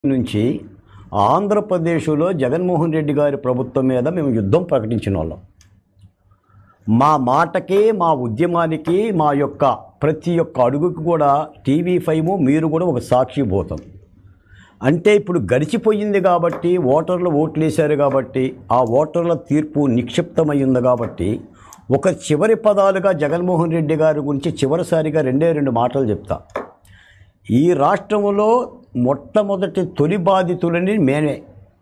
నుంచి ఆంధ్రప్రదేశ్లో జగన్మోహన్ రెడ్డి గారి ప్రభుత్వం మీద మేము యుద్ధం ప్రకటించిన వాళ్ళం మా మాటకి మా ఉద్యమానికి మా యొక్క ప్రతి ఒక్క అడుగుకి కూడా టీవీ ఫైవ్ మీరు కూడా ఒక సాక్షిభూతం అంటే ఇప్పుడు గడిచిపోయింది కాబట్టి ఓటర్లు ఓట్లు వేశారు కాబట్టి ఆ ఓటర్ల తీర్పు నిక్షిప్తమైంది కాబట్టి ఒక చివరి పదాలుగా జగన్మోహన్ రెడ్డి గారి గురించి చివరిసారిగా రెండే రెండు మాటలు చెప్తా ఈ రాష్ట్రంలో మొట్టమొదటి తొలి బాధితులని మేమే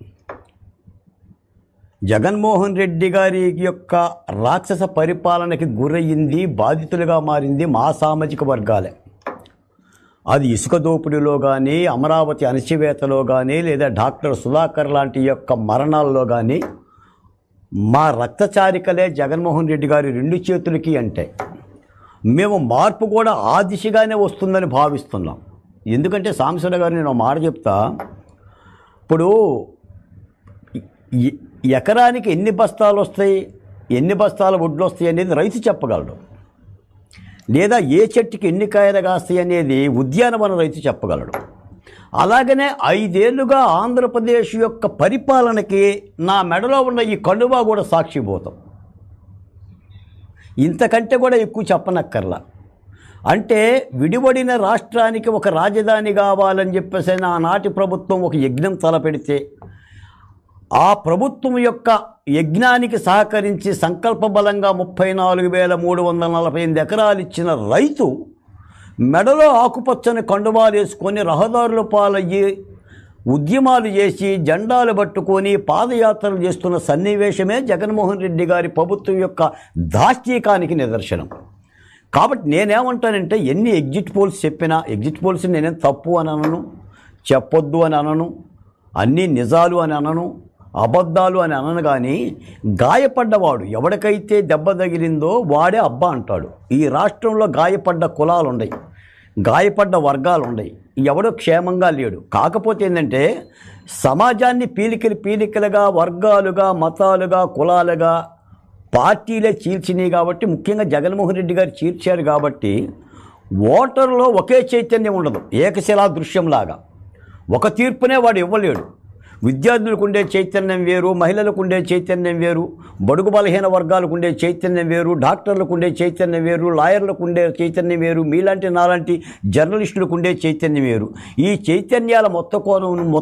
జగన్మోహన్ రెడ్డి గారి యొక్క రాక్షస పరిపాలనకి గురయ్యింది బాధితులుగా మారింది మా సామాజిక వర్గాలే అది ఇసుక దోపిడీలో కానీ అమరావతి అణచివేతలో కానీ లేదా డాక్టర్ సుధాకర్ లాంటి యొక్క మరణాల్లో కానీ మా రక్తచారికలే జగన్మోహన్ రెడ్డి గారి రెండు చేతులకి అంటే మేము మార్పు కూడా ఆ దిశగానే వస్తుందని భావిస్తున్నాం ఎందుకంటే సాంసరావు గారు నేను ఒక మాట చెప్తా ఇప్పుడు ఎ- ఎకరానికి ఎన్ని బస్తాలు వస్తాయి ఎన్ని బస్తాల వడ్లు వస్తాయి అనేది రైతు చెప్పగలడు లేదా ఏ చెట్టుకి ఎన్ని కాయలు కాస్తాయి అనేది ఉద్యానవన రైతు చెప్పగలడు అలాగనే ఐదేళ్లుగా ఆంధ్రప్రదేశ్ యొక్క పరిపాలనకి నా మెడలో ఉన్న ఈ కనువ కూడా సాక్షిభూతం ఇంతకంటే కూడా ఎక్కువ చెప్పనక్కర్లా అంటే విడివడిన రాష్ట్రానికి ఒక రాజధాని కావాలని చెప్పేసి ఆనాటి ప్రభుత్వం ఒక యజ్ఞం తలపెడితే ఆ ప్రభుత్వం యొక్క యజ్ఞానికి సహకరించి సంకల్ప బలంగా ముప్పై నాలుగు వేల మూడు వందల నలభై ఎనిమిది ఎకరాలు ఇచ్చిన రైతు మెడలో ఆకుపచ్చని కండువాలు వేసుకొని రహదారుల పాలయ్యి ఉద్యమాలు చేసి జెండాలు పట్టుకొని పాదయాత్రలు చేస్తున్న సన్నివేశమే జగన్మోహన్ రెడ్డి గారి ప్రభుత్వం యొక్క దాష్టీకానికి నిదర్శనం కాబట్టి నేనేమంటానంటే ఎన్ని ఎగ్జిట్ పోల్స్ చెప్పినా ఎగ్జిట్ పోల్స్ నేనేం తప్పు అని అనను చెప్పొద్దు అని అనను అన్నీ నిజాలు అని అనను అబద్ధాలు అని అనను కానీ గాయపడ్డవాడు ఎవరికైతే దెబ్బ తగిలిందో వాడే అబ్బా అంటాడు ఈ రాష్ట్రంలో గాయపడ్డ కులాలు ఉన్నాయి గాయపడ్డ వర్గాలు ఉన్నాయి ఎవడో క్షేమంగా లేడు కాకపోతే ఏంటంటే సమాజాన్ని పీలికలు పీలికలుగా వర్గాలుగా మతాలుగా కులాలుగా పార్టీలే చీల్చినాయి కాబట్టి ముఖ్యంగా జగన్మోహన్ రెడ్డి గారు చీల్చారు కాబట్టి ఓటర్లో ఒకే చైతన్యం ఉండదు ఏకశిలా దృశ్యంలాగా ఒక తీర్పునే వాడు ఇవ్వలేడు విద్యార్థులకు ఉండే చైతన్యం వేరు మహిళలకు ఉండే చైతన్యం వేరు బడుగు బలహీన వర్గాలకు ఉండే చైతన్యం వేరు డాక్టర్లకు ఉండే చైతన్యం వేరు లాయర్లకు ఉండే చైతన్యం వేరు మీలాంటి నాలాంటి జర్నలిస్టులకు ఉండే చైతన్యం వేరు ఈ చైతన్యాల మొత్తం కోణం